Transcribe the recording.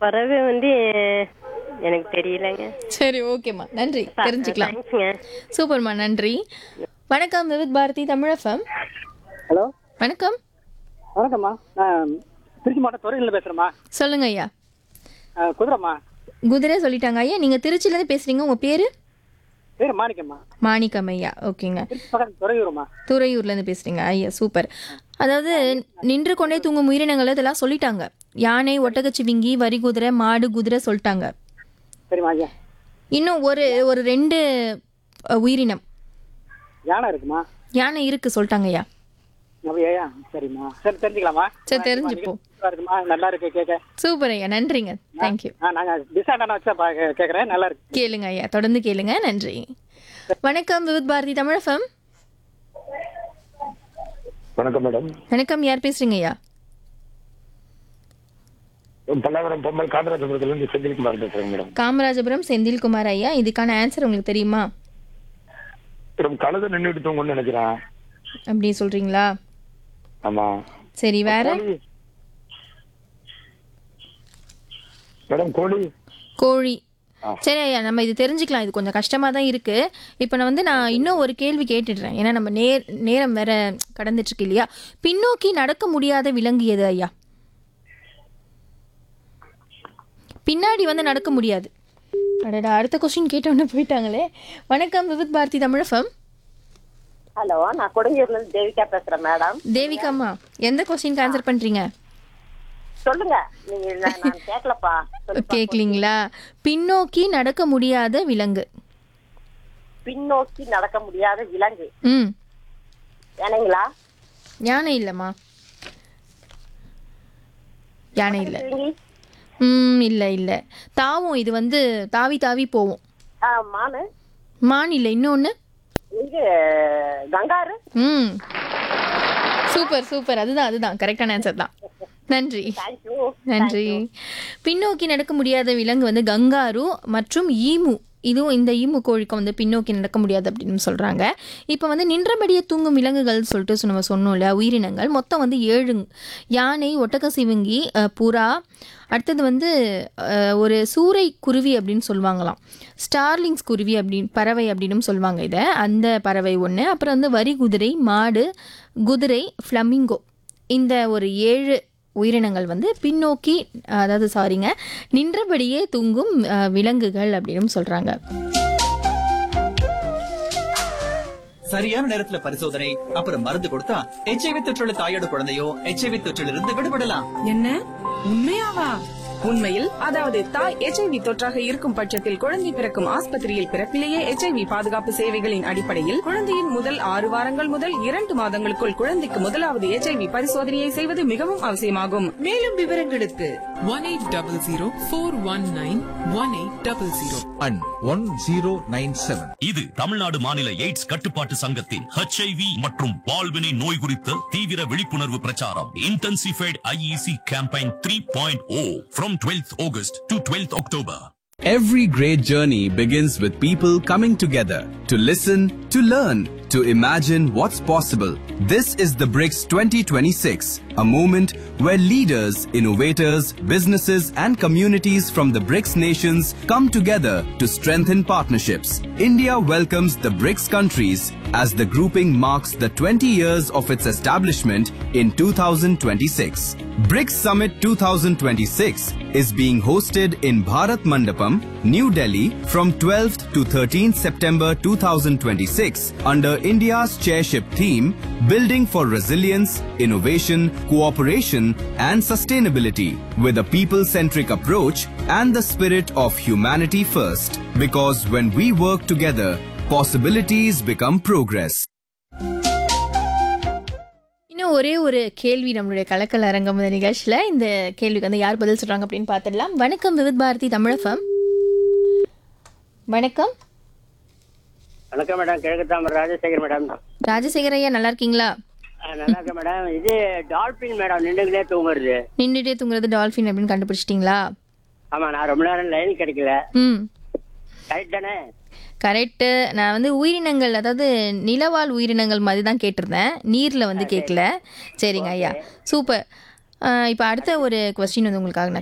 பறவை வந்து எனக்கு தெரியலங்க சரி ஓகேம்மா நன்றி தெரிஞ்சுக்கலாம் தேங்க்ஸ்ங்க சூப்பர்மா நன்றி வணக்கம் விவித் பாரதி தமிழஃபம் ஹலோ வணக்கம் வணக்கம்மா நான் திருச்சி மாவட்டம் துறையில் பேசுகிறேம்மா சொல்லுங்க ஐயா குதிரைம்மா குதிரை சொல்லிட்டாங்க ஐயா நீங்க திருச்சியிலேருந்து பேசுறீங்க உங்க பேரு பேர் மாணிக்கம்மா மாணிக்கம் ஐயா ஓகேங்க திருச்சி பக்கத்து துறையூர்மா துறையூர்லேருந்து பேசுறீங்க ஐயா சூப்பர் அதாவது நின்று கொண்டே தூங்கும் உயிரினங்கள் இதெல்லாம் சொல்லிட்டாங்க யானை ஒட்டகச்சிவிங்கி வரி குதிரை மாடு குதிரை சொல்லிட்டாங்க சரிம்மா ஐயா இன்னும் ஒரு ஒரு ரெண்டு அஹ், உயிரினம் யானை இருக்குமா யானை இருக்கு சொல்லிட்டாங்க ஐயா அப்படியா சரிம்மா சரி தெரிஞ்சுக்கலாமா சரி தெரிஞ்சுப்போம் நல்லா இருக்குமா நல்லா இருக்கு கேட்க சூப்பர் ஐயா நன்றிங்க தேங்க்யூ ஆ நாங்கள் டிஸ்அண்டான வச்சா பா கேட்குறேன் நல்லா இருக்கு கேளுங்க ஐயா தொடர்ந்து கேளுங்க நன்றி வணக்கம் விவித் பாரதி தமிழஃபம் வணக்கம் மேடம் வணக்கம் யார் பேசுறீங்க ஐயா பல்லாவரம் பொம்மல் காமராஜபுரத்துல இருந்து செந்தில்குமார் பேசுறேன் மேடம் காமராஜபுரம் செந்தில்குமார் ஐயா இதுக்கான ஆன்சர் உங்களுக்கு தெரியுமா மேடம் கழுத நின்றுட்டு தூங்கும்னு நினைக்கிறேன் அப்படி சொல்றீங்களா ஆமா சரி வேற கோழி மேடம் கோழி கோழி ஆ. சரி ஐயா நம்ம இது தெரிஞ்சுக்கலாம் இது கொஞ்சம் கஷ்டமா தான் இருக்கு இப்போ நான் வந்து நான் இன்னும் ஒரு கேள்வி கேட்டுடுறேன் ஏன்னா நம்ம நேர் நேரம் வேற கடந்துட்டு இருக்கு இல்லையா பின்னோக்கி நடக்க முடியாத விலங்கு எது ஐயா பின்னாடி வந்து நடக்க முடியாது அடடா அடுத்த கொஸ்டின் கேட்டோன்னே போயிட்டாங்களே வணக்கம் விவித் பாரதி தமிழஃபம் ஹலோ நான் கொடுங்கூர்ல இருந்து தேவிகா பேசுறேன் மேடம் தேவிகாம்மா எந்த கொஸ்டினுக்கு ஆன்சர் பண்றீங்க சொல்லுங்க நீங்க நான் நான் கேட்கலப்பா சொல்லுப்பா. கேட்கலீங்களா பின்னோக்கி நடக்க முடியாத விலங்கு பின்னோக்கி நடக்க முடியாத விலங்கு ம் ஏனைங்களா யானை இல்லைம்மா யானை இல்லை சிவிங்கி? ம் இல்லை இல்லை தாவும் இது வந்து தாவி தாவி போவோம் ஆ, மானு மான் இல்லை இன்னொன்று இது கங்காரு ம் சூப்பர் சூப்பர் அதுதான் அதுதான் கரெக்டான ஆன்சர் தான் நன்றி தேங்க்யூ நன்றி பின்னோக்கி நடக்க முடியாத விலங்கு வந்து கங்காரு மற்றும் ஈமு இதுவும் இந்த ஈமு கோழிக்கும் வந்து பின்னோக்கி நடக்க முடியாது அப்படின்னு சொல்றாங்க இப்போ வந்து நின்றபடியே தூங்கும் விலங்குகள் சொல்லிட்டு சொ- நம்ம சொன்னோம்ல உயிரினங்கள் மொத்தம் வந்து ஏழு யானை ஒட்டக சிவங்கி அஹ், புறா அடுத்தது வந்து அஹ், ஒரு சூறை குருவி அப்படின்னு சொல்லுவாங்களாம் ஸ்டார்லிங்ஸ் குருவி அப்படின்னு பறவை அப்படின்னு சொல்லுவாங்க இதை அந்த பறவை ஒன்று அப்புறம் வந்து வரி குதிரை மாடு குதிரை ஃப்ளமிங்கோ இந்த ஒரு ஏழு உயிரினங்கள் வந்து பின்னோக்கி அதாவது சாரிங்க நின்றபடியே தூங்கும் அஹ், விலங்குகள் அப்படின்னு சொல்றாங்க சரியான நேரத்துல பரிசோதனை அப்புறம் மருந்து கொடுத்தா எச்ஐவி தொற்றுள்ள தாயோட குழந்தையோ எச்ஐவி தொற்றிலிருந்து விடுபடலாம் என்ன உண்மையாவா உண்மையில் அதாவது தாய் எச்ஐவி தொற்றாக இருக்கும் பட்சத்தில் குழந்தை பிறக்கும் ஆஸ்பத்திரியில் பிறப்பிலேயே எச்ஐவி பாதுகாப்பு சேவைகளின் அடிப்படையில் குழந்தையின் முதல் ஆறு வாரங்கள் முதல் இரண்டு மாதங்களுக்குள் குழந்தைக்கு முதலாவது எச்ஐவி பரிசோதனையை செய்வது மிகவும் அவசியமாகும் மேலும் விவரங்களுக்கு one eight double zero four one nine one eight double zero and one zero nine seven இது தமிழ்நாடு மாநில எய்ட்ஸ் கட்டுப்பாட்டு சங்கத்தின் ஹெச்ஐவி மற்றும் பால்வினை நோய் குறித்த தீவிர விழிப்புணர்வு பிரச்சாரம் intensified IEC campaign three point O from twelfth August to twelfth October Every great journey begins with people coming together to listen, to learn, to imagine what's possible. This is the BRICS 2026, a moment where leaders, innovators, businesses, and communities from the BRICS nations come together to strengthen partnerships. India welcomes the BRICS countries as the grouping marks the 20 years of its establishment in 2026. BRICS Summit 2026 is being hosted in Bharat Mandapam, New Delhi from 12th to 13th September 2026 under India's chairship theme Building for Resilience, Innovation, Cooperation and Sustainability with a people-centric approach and the spirit of humanity first. Because when we work together, possibilities become progress. இன்னும் ஒரே ஒரு கேள்வி நம்மளுடைய கலக்கல் அரங்கம் இந்த நிகழ்ச்சியில் இந்த கேள்விக்கு வந்து யார் பதில் சொல்றாங்க அப்படின்னு பார்த்துடலாம் வணக்கம் விவித் பாரதி தமிழஃபம் வணக்கம் வணக்கம் மேடம் கிழக்கு தாமர் ராஜசேகர் மேடம் ராஜசேகர் ஐயா நல்லா இருக்கீங்களா ஆ, நல்லா இருக்கேன் மேடம் இது டால்பின் மேடம் நின்றுக்கிட்டே தூங்குறது நின்றுட்டே தூங்குறது டால்ஃபின் அப்படின்னு கண்டுபிடிச்சிட்டிங்களா ஆமா நான் ரொம்ப நேரம் லைன் கிடைக்கல ம் கரெக்ட் தானே கரெக்டு நான் வந்து உயிரினங்கள் அதாவது நிலவாழ் உயிரினங்கள் மாதிரி தான் கேட்டிருந்தேன் நீரில் வந்து கேட்கல சரிங்க ஐயா சூப்பர் இப்போ அடுத்த ஒரு கொஸ்டின் வந்து உங்களுக்காக நான்